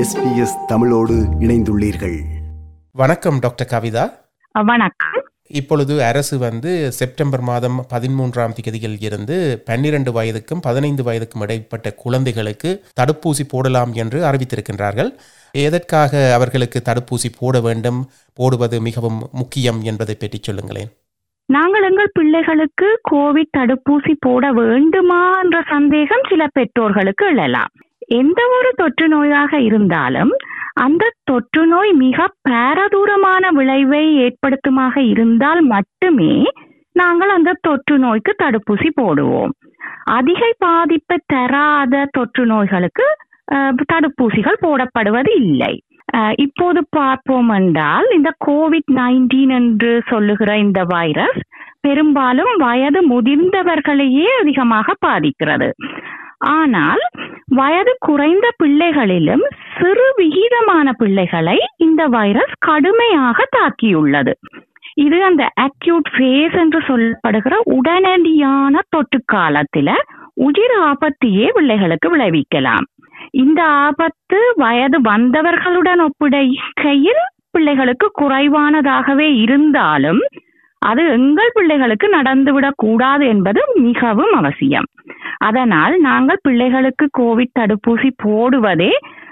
SBS தமிழோடு இணைந்துள்ளீர்கள் வணக்கம் டாக்டர் கவிதா வணக்கம் இப்பொழுது அரசு வந்து செப்டம்பர் மாதம் பதிமூன்றாம் தேதியில் இருந்து பன்னிரண்டு வயதுக்கும் பதினைந்து வயதுக்கும் இடைப்பட்ட குழந்தைகளுக்கு தடுப்பூசி போடலாம் என்று அறிவித்திருக்கின்றார்கள் எதற்காக அவர்களுக்கு தடுப்பூசி போட வேண்டும் போடுவது மிகவும் முக்கியம் என்பதை பற்றி சொல்லுங்களேன் நாங்கள் எங்கள் பிள்ளைகளுக்கு கோவிட் தடுப்பூசி போட வேண்டுமா என்ற சந்தேகம் சில பெற்றோர்களுக்கு எழலாம் எந்த ஒரு தொற்று நோயாக இருந்தாலும் அந்த தொற்று நோய் மிக பாரதூரமான விளைவை ஏற்படுத்துமாக இருந்தால் மட்டுமே நாங்கள் அந்த தொற்று நோய்க்கு தடுப்பூசி போடுவோம் அதிக பாதிப்பை தராத தொற்று நோய்களுக்கு அஹ், தடுப்பூசிகள் போடப்படுவது இல்லை அஹ், இப்போது பார்ப்போம் என்றால் இந்த கோவிட் நைன்டீன் என்று சொல்லுகிற இந்த வைரஸ் பெரும்பாலும் வயது முதிர்ந்தவர்களையே அதிகமாக பாதிக்கிறது ஆனால் வயது குறைந்த பிள்ளைகளிலும் சிறு விகிதமான பிள்ளைகளை இந்த வைரஸ் கடுமையாக தாக்கியுள்ளது இது அந்த அக்யூட் ஃபேஸ் என்று சொல்லப்படுகிற உடனடியான தொற்று காலத்தில உயிர் ஆபத்தையே பிள்ளைகளுக்கு விளைவிக்கலாம் இந்த ஆபத்து வயது வந்தவர்களுடன் ஒப்பிடுகையில் பிள்ளைகளுக்கு குறைவானதாகவே இருந்தாலும் அது எங்கள் பிள்ளைகளுக்கு நடந்துவிடக் கூடாது என்பது மிகவும் அவசியம் அதனால் நாங்கள் பிள்ளைகளுக்கு கோவிட் தடுப்பூசி போடுவதே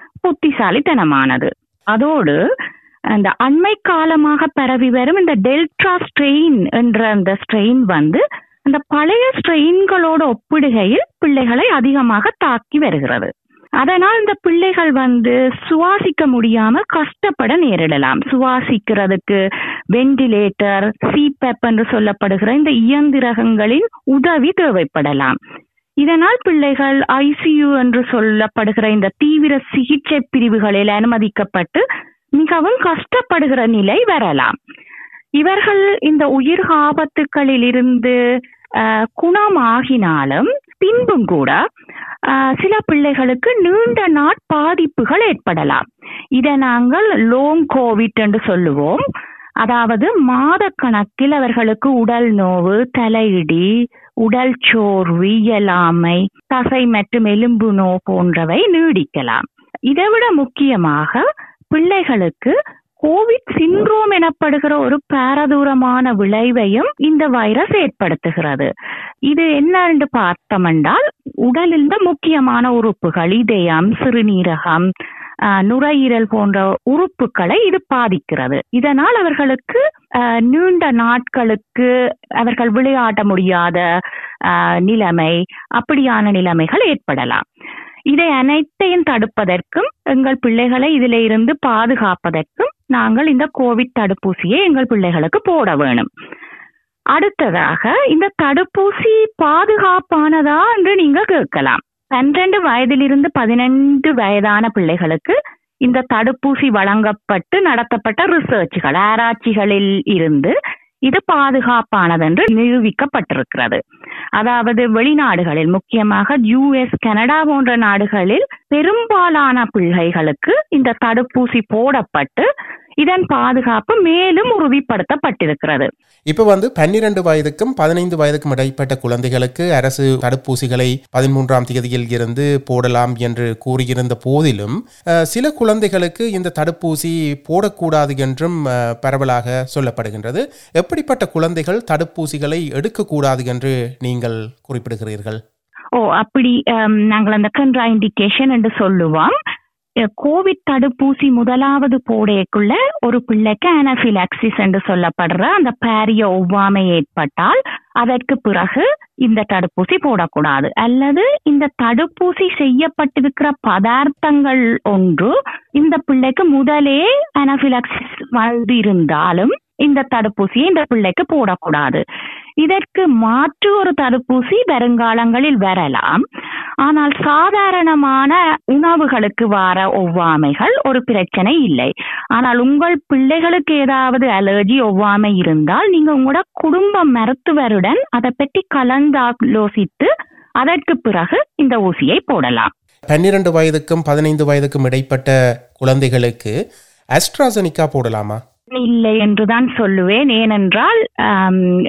புத்திசாலித்தனமானது அதோடு அந்த அண்மை காலமாக பரவி வரும் இந்த டெல்ட்ரா ஸ்ட்ரெயின் என்ற அந்த ஸ்ட்ரெயின் வந்து அந்த பழைய ஸ்ட்ரெயின்களோடு ஒப்பிடுகையில் பிள்ளைகளை அதிகமாக தாக்கி வருகிறது அதனால் இந்த பிள்ளைகள் வந்து சுவாசிக்க முடியாம கஷ்டப்பட நேரிடலாம் சுவாசிக்கிறதுக்கு வெண்டிலேட்டர் சிபெப் என்று சொல்லப்படுகிற இந்த இயந்திரகங்களின் உதவி தேவைப்படலாம் இதனால் பிள்ளைகள் ஐசியு என்று சொல்லப்படுகிற இந்த தீவிர சிகிச்சை பிரிவுகளில் அனுமதிக்கப்பட்டு மிகவும் கஷ்டப்படுகிற நிலை வரலாம் இவர்கள் இந்த உயிர் ஆபத்துக்களில் இருந்து அஹ், குணமாகினாலும் பின்பும் கூட அஹ், சில பிள்ளைகளுக்கு நீண்ட நாட் பாதிப்புகள் ஏற்படலாம் இதை நாங்கள் லோங் கோவிட் என்று சொல்லுவோம் அதாவது மாதக்கணக்கில் அவர்களுக்கு உடல் நோவு தலையிடி உடல் சோர்வு இயலாமை தசை மற்றும் எலும்பு நோ போன்றவை நீடிக்கலாம் இதைவிட முக்கியமாக பிள்ளைகளுக்கு கோவிட் சிண்ட்ரோம் எனப்படுகிற ஒரு பாரதூரமான விளைவையும் இந்த வைரஸ் ஏற்படுத்துகிறது இது என்னன்னு பார்த்தோமென்றால் உடலில் இந்த முக்கியமான உறுப்புகள் இதயம் சிறுநீரகம் ஆஹ், நுரையீரல் போன்ற உறுப்புகளை இது பாதிக்கிறது இதனால் அவர்களுக்கு ஆஹ், நீண்ட நாட்களுக்கு அவர்கள் விளையாட முடியாத ஆஹ், நிலைமை அப்படியான நிலைமைகள் ஏற்படலாம் இதை அனைத்தையும் தடுப்பதற்கும் எங்கள் பிள்ளைகளை இதில இருந்து பாதுகாப்பதற்கும் நாங்கள் இந்த கோவிட் தடுப்பூசியை எங்கள் பிள்ளைகளுக்கு போட வேணும் அடுத்ததாக இந்த தடுப்பூசி பாதுகாப்பானதா என்று நீங்க கேட்கலாம் பன்னிரண்டு வயதிலிருந்து பதினைந்து வயதான பிள்ளைகளுக்கு இந்த தடுப்பூசி வழங்கப்பட்டு நடத்தப்பட்ட ரிசர்ச்கள் ஆராய்ச்சிகளில் இருந்து இது பாதுகாப்பானது என்று நிரூபிக்கப்பட்டிருக்கிறது அதாவது வெளிநாடுகளில் முக்கியமாக யுஎஸ் கனடா போன்ற நாடுகளில் பெரும்பாலான பிள்ளைகளுக்கு இந்த தடுப்பூசி போடப்பட்டு இதன் பாதுகாப்பு மேலும் உறுதிப்படுத்தப்பட்டிருக்கிறது இப்போ வந்து பன்னிரண்டு வயதுக்கும் பதினைந்து வயதுக்கும் இடைப்பட்ட குழந்தைகளுக்கு அரசு தடுப்பூசிகளை பதிமூன்றாம் தேதியில் இருந்து போடலாம் என்று கூறியிருந்த போதிலும் அஹ், சில குழந்தைகளுக்கு இந்த தடுப்பூசி போடக்கூடாது என்றும் அஹ், பரவலாக சொல்லப்படுகின்றது எப்படிப்பட்ட குழந்தைகள் தடுப்பூசிகளை எடுக்கக்கூடாது என்று நீங்கள் குறிப்பிடுகிறீர்கள் ஓ அப்படி ஹம், நாங்கள் அந்த கண்ட்ரா இண்டிகேஷன் என்று சொல்லுவோம் அஹ், கோவிட் தடுப்பூசி முதலாவது போடையக்குள்ள ஒரு பிள்ளைக்கு அனபிலாக்சிஸ் என்று சொல்லப்படுற அந்த பாரிய ஒவ்வாமை ஏற்பட்டால் அதற்கு பிறகு இந்த தடுப்பூசி போடக்கூடாது அல்லது இந்த தடுப்பூசி செய்யப்பட்டிருக்கிற பதார்த்தங்கள் ஒன்று இந்த பிள்ளைக்கு முதலே அனபிலாக்சிஸ் வந்து இருந்தாலும் இந்த தடுப்பூசியை இந்த பிள்ளைக்கு போடக்கூடாது இதற்கு மாற்று ஒரு தடுப்பூசி வருங்காலங்களில் வரலாம் ஆனால் சாதாரணமான உணவுகளுக்கு வர ஒவ்வாமைகள் ஒரு பிரச்சனை இல்லை ஆனால் உங்கள் பிள்ளைகளுக்கு ஏதாவது அலர்ஜி ஒவ்வாமை இருந்தால் நீங்க உங்களோட குடும்ப மருத்துவருடன் அதை பற்றி கலந்தாலோசித்து அதற்கு பிறகு இந்த ஊசியை போடலாம் பன்னிரண்டு வயதுக்கும் பதினைந்து வயதுக்கும் இடைப்பட்ட குழந்தைகளுக்கு அஸ்ட்ராசனிக்கா போடலாமா இல்லை என்றுதான் சொல்லுவேன் ஏனென்றால் ஆம்,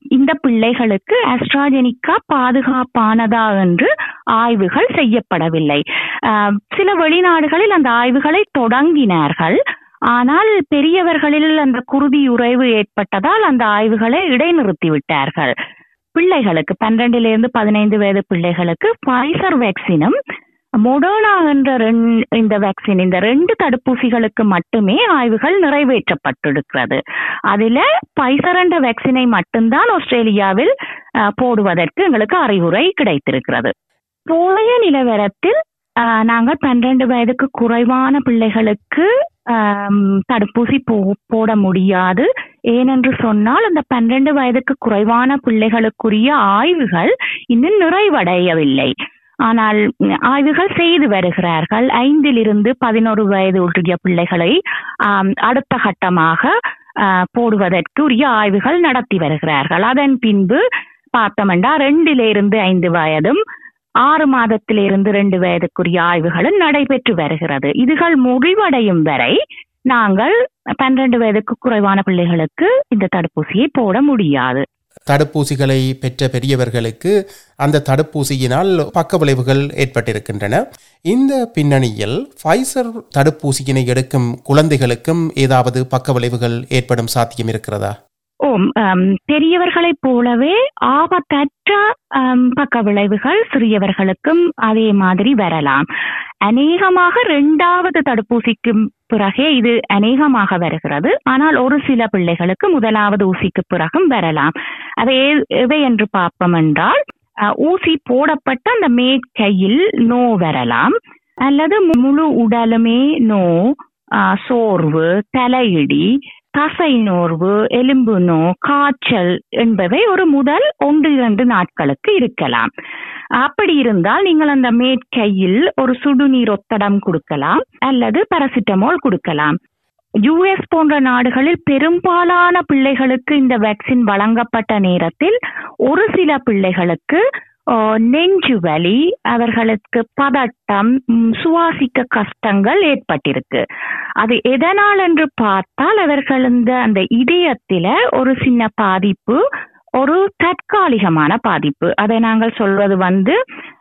இந்த பிள்ளைகளுக்கு அஸ்ட்ராஜெனிக்கா பாதுகாப்பானதா என்று ஆய்வுகள் செய்யப்படவில்லை ஆஹ் சில வெளிநாடுகளில் அந்த ஆய்வுகளை தொடங்கினார்கள் ஆனால் பெரியவர்களில் அந்த குருதி உறைவு ஏற்பட்டதால் அந்த ஆய்வுகளை இடைநிறுத்தி விட்டார்கள் பிள்ளைகளுக்கு பன்னிரண்டிலிருந்து பதினைந்து வயது பிள்ளைகளுக்கு ஃபைசர் வேக்சினும் மொடோனா என்ற ரெண்- இந்த வேக்சின் இந்த ரெண்டு தடுப்பூசிகளுக்கு மட்டுமே ஆய்வுகள் நிறைவேற்றப்பட்டிருக்கிறது அதுல பைசர் என்ற வேக்சினை மட்டும்தான் ஆஸ்திரேலியாவில் அஹ், போடுவதற்கு எங்களுக்கு அறிவுரை கிடைத்திருக்கிறது போய நிலவரத்தில் அஹ், நாங்கள் பன்னிரண்டு வயதுக்கு குறைவான பிள்ளைகளுக்கு ஆம், தடுப்பூசி போ போட முடியாது ஏனென்று சொன்னால் அந்த பன்னிரண்டு வயதுக்கு குறைவான பிள்ளைகளுக்குரிய ஆய்வுகள் இன்னும் நிறைவடையவில்லை ஆனால் ம், ஆய்வுகள் செய்து வருகிறார்கள் ஐந்திலிருந்து பதினோரு வயது உடைய பிள்ளைகளை ஆம், அடுத்த கட்டமாக ஆ, போடுவதற்கு உரிய ஆய்வுகள் நடத்தி வருகிறார்கள் அதன் பின்பு பார்த்தோம்னா ரெண்டிலிருந்து ஐந்து வயதும் ஆறு மாதத்திலிருந்து ரெண்டு வயதுக்குரிய ஆய்வுகளும் நடைபெற்று வருகிறது இதுகள் முடிவடையும் வரை நாங்கள் பன்னிரண்டு வயதுக்கு குறைவான பிள்ளைகளுக்கு இந்த தடுப்பூசியை போட முடியாது தடுப்பூசிகளை பெற்ற பெரியவர்களுக்கு அந்த தடுப்பூசியினால் பக்க விளைவுகள் ஏற்பட்டிருக்கின்றன இந்த பின்னணியில் ஃபைசர் தடுப்பூசியினை எடுக்கும் குழந்தைகளுக்கும் ஏதாவது பக்க விளைவுகள் ஏற்படும் சாத்தியம் இருக்கிறதா ஓம் ஆம், பெரியவர்களைப் போலவே ஆபத்தற்ற ஆம், பக்க விளைவுகள் சிறியவர்களுக்கும் அதே மாதிரி வரலாம் அநேகமாக இரண்டாவது தடுப்பூசிக்கு பிறகே இது அநேகமாக வருகிறது ஆனால் ஒரு சில பிள்ளைகளுக்கு முதலாவது ஊசிக்கு பிறகும் வரலாம் அதை எ- எவை என்று பார்ப்போம் என்றால் அஹ், ஊசி போடப்பட்ட அந்த மேற்கையில் நோ வரலாம் அல்லது முழு உடலுமே நோ ஆஹ், சோர்வு தலையிடி தசை நோர்வு எலும்பு நோ காய்ச்சல் என்பவை ஒரு முதல் ஒன்று இரண்டு நாட்களுக்கு இருக்கலாம் அப்படி இருந்தால் நீங்கள் அந்த மேற்கையில் ஒரு சுடுநீர் ஒத்தடம் கொடுக்கலாம் அல்லது பாராசிட்டமால் கொடுக்கலாம் யுஎஸ் போன்ற நாடுகளில் பெரும்பாலான பிள்ளைகளுக்கு இந்த வேக்சின் வழங்கப்பட்ட நேரத்தில் ஒரு சில பிள்ளைகளுக்கு ஆஹ், நெஞ்சு வலி அவர்களுக்கு பதட்டம் ம், சுவாசிக்க கஷ்டங்கள் ஏற்பட்டிருக்கு அது எதனால் என்று பார்த்தால் அவர்கள் இந்த அந்த இதயத்தில ஒரு சின்ன பாதிப்பு ஒரு தற்காலிகமான பாதிப்பு அதை நாங்கள் சொல்வது வந்து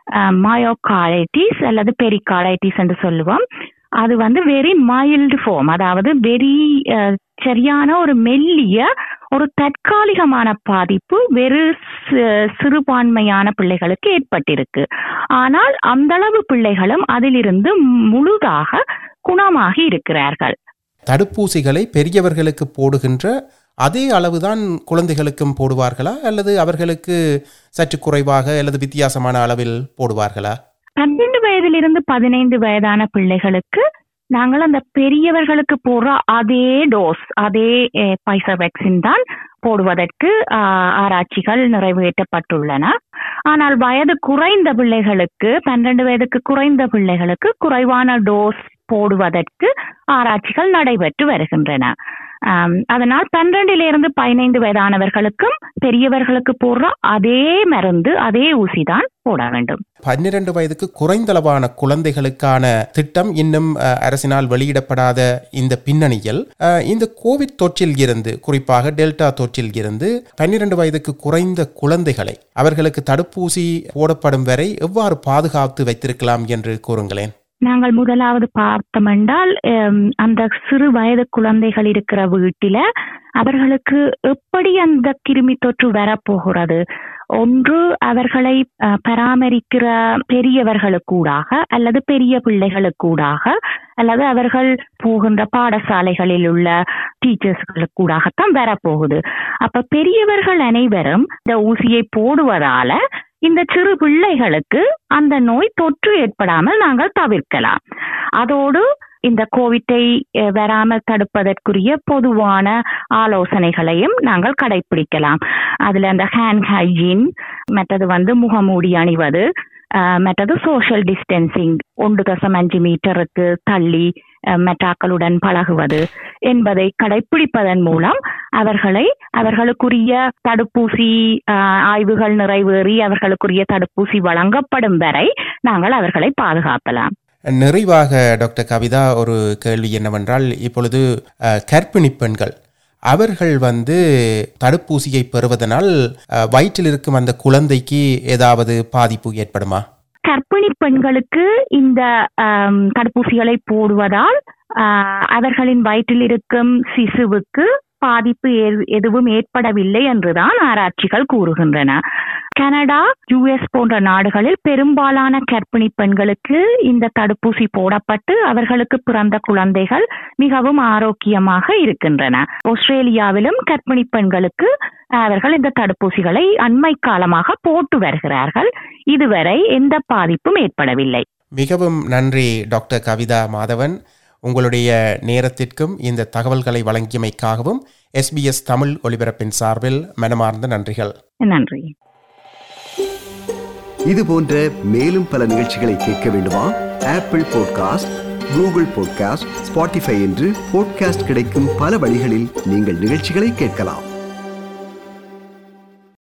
மயோகாலைட்டிஸ் அல்லது பெரிகாலைட்டிஸ் என்று சொல்லுவோம் அது வந்து வெரி மைல்டு ஃபார்ம் அதாவது வெரி சரியான ஒரு மெல்லிய ஒரு தற்காலிகமான பாதிப்பு வெறு சி- சிறுபான்மையான பிள்ளைகளுக்கு ஏற்பட்டிருக்கு ஆனால் அந்த அளவு பிள்ளைகளும் அதிலிருந்து முழுதாக குணமாகி இருக்கிறார்கள் தடுப்பூசிகளை பெரியவர்களுக்கு போடுகின்ற அதே அளவுதான் குழந்தைகளுக்கும் போடுவார்களா அல்லது அவர்களுக்கு சற்று குறைவாக அல்லது வித்தியாசமான அளவில் போடுவார்களா பன்னெண்டு வயதிலிருந்து பதினைந்து வயதான பிள்ளைகளுக்கு நாங்கள் அந்த பெரியவர்களுக்கு போடுற அதே டோஸ் அதே பைசா வேக்சின் தான் போடுவதற்கு ஆஹ், ஆராய்ச்சிகள் நிறைவேற்றப்பட்டுள்ளன ஆனால் வயது குறைந்த பிள்ளைகளுக்கு பன்னிரண்டு வயதுக்கு குறைந்த பிள்ளைகளுக்கு குறைவான டோஸ் போடுவதற்கு ஆராய்ச்சிகள் நடைபெற்று வருகின்றன ஆம், அதனால் பன்னிரண்டிலிருந்து பதினைந்து வயதானவர்களுக்கும் பெரியவர்களுக்கு போடுற அதே மருந்து அதே ஊசி தான் போட வேண்டும் பன்னிரண்டு வயதுக்கு குறைந்தளவான குழந்தைகளுக்கான திட்டம் இன்னும் அஹ், அரசினால் வெளியிடப்படாத இந்த பின்னணியில் அஹ், இந்த கோவிட் தொற்றில் இருந்து குறிப்பாக டெல்டா தொற்றில் இருந்து பன்னிரண்டு வயதுக்கு குறைந்த குழந்தைகளை அவர்களுக்கு தடுப்பூசி போடப்படும் வரை எவ்வாறு பாதுகாத்து வைத்திருக்கலாம் என்று கூறுங்களேன் நாங்கள் முதலாவது பார்த்தோம் என்றால் ஹம், அந்த சிறு வயது குழந்தைகள் இருக்கிற வீட்டில அவர்களுக்கு எப்படி அந்த கிருமி தொற்று வரப்போகிறது ஒன்று அவர்களை அஹ், பராமரிக்கிற பெரியவர்களுக்கூடாக அல்லது பெரிய பிள்ளைகளுக்கூடாக அல்லது அவர்கள் போகின்ற பாடசாலைகளில் உள்ள டீச்சர்ஸ்களுக்கூடாகத்தான் வரப்போகுது அப்ப பெரியவர்கள் அனைவரும் இந்த ஊசியை போடுவதால இந்த சிறு பிள்ளைகளுக்கு அந்த நோய் தொற்று ஏற்படாமல் நாங்கள் தவிர்க்கலாம் அதோடு இந்த கோவிட்டை அஹ், வராமல் தடுப்பதற்குரிய பொதுவான ஆலோசனைகளையும் நாங்கள் கடைபிடிக்கலாம் அதுல அந்த ஹேண்ட் ஹைஜீன் மற்றது வந்து முகமூடி அணிவது அஹ், மற்றது சோஷியல் டிஸ்டன்சிங் ஒன்று தசம் அஞ்சு மீட்டருக்கு தள்ளி அஹ், மற்றாக்களுடன் பழகுவது என்பதை கடைபிடிப்பதன் மூலம் அவர்களை அவர்களுக்குரிய தடுப்பூசி ஆஹ், ஆய்வுகள் நிறைவேறி அவர்களுக்குரிய தடுப்பூசி வழங்கப்படும் வரை நாங்கள் அவர்களை பாதுகாக்கலாம் நிறைவாக டாக்டர் கவிதா ஒரு கேள்வி என்னவென்றால் இப்பொழுது அஹ், கர்ப்பிணி பெண்கள் அவர்கள் வந்து தடுப்பூசியை பெறுவதனால் அஹ், வயிற்றில் இருக்கும் அந்த குழந்தைக்கு ஏதாவது பாதிப்பு ஏற்படுமா கர்ப்பிணி பெண்களுக்கு இந்த ஆம், தடுப்பூசிகளை போடுவதால் ஆ, அவர்களின் வயிற்றில் இருக்கும் சிசுவுக்கு பாதிப்பு எது- எதுவும் ஏற்படவில்லை என்றுதான் ஆராய்ச்சிகள் கூறுகின்றன கனடா யுஎஸ் போன்ற நாடுகளில் பெரும்பாலான கர்ப்பிணி பெண்களுக்கு இந்த தடுப்பூசி போடப்பட்டு அவர்களுக்கு பிறந்த குழந்தைகள் மிகவும் ஆரோக்கியமாக இருக்கின்றன ஆஸ்திரேலியாவிலும் கர்ப்பிணி பெண்களுக்கு அவர்கள் இந்த தடுப்பூசிகளை அண்மை காலமாக போட்டு வருகிறார்கள் இதுவரை எந்த பாதிப்பும் ஏற்படவில்லை மிகவும் நன்றி டாக்டர் கவிதா மாதவன் உங்களுடைய நேரத்திற்கும் இந்த தகவல்களை வழங்கியமைக்காகவும் எஸ்பிஎஸ் தமிழ் ஒலிபரப்பின் சார்பில் மனமார்ந்த நன்றிகள் நன்றி இது போன்ற மேலும் பல நிகழ்ச்சிகளை கேட்க வேண்டுமா Apple podcast Google podcast Spotify என்று பாட்காஸ்ட் கிடைக்கும் பல வழிகளில் நீங்கள் நிகழ்ச்சிகளை கேட்கலாம்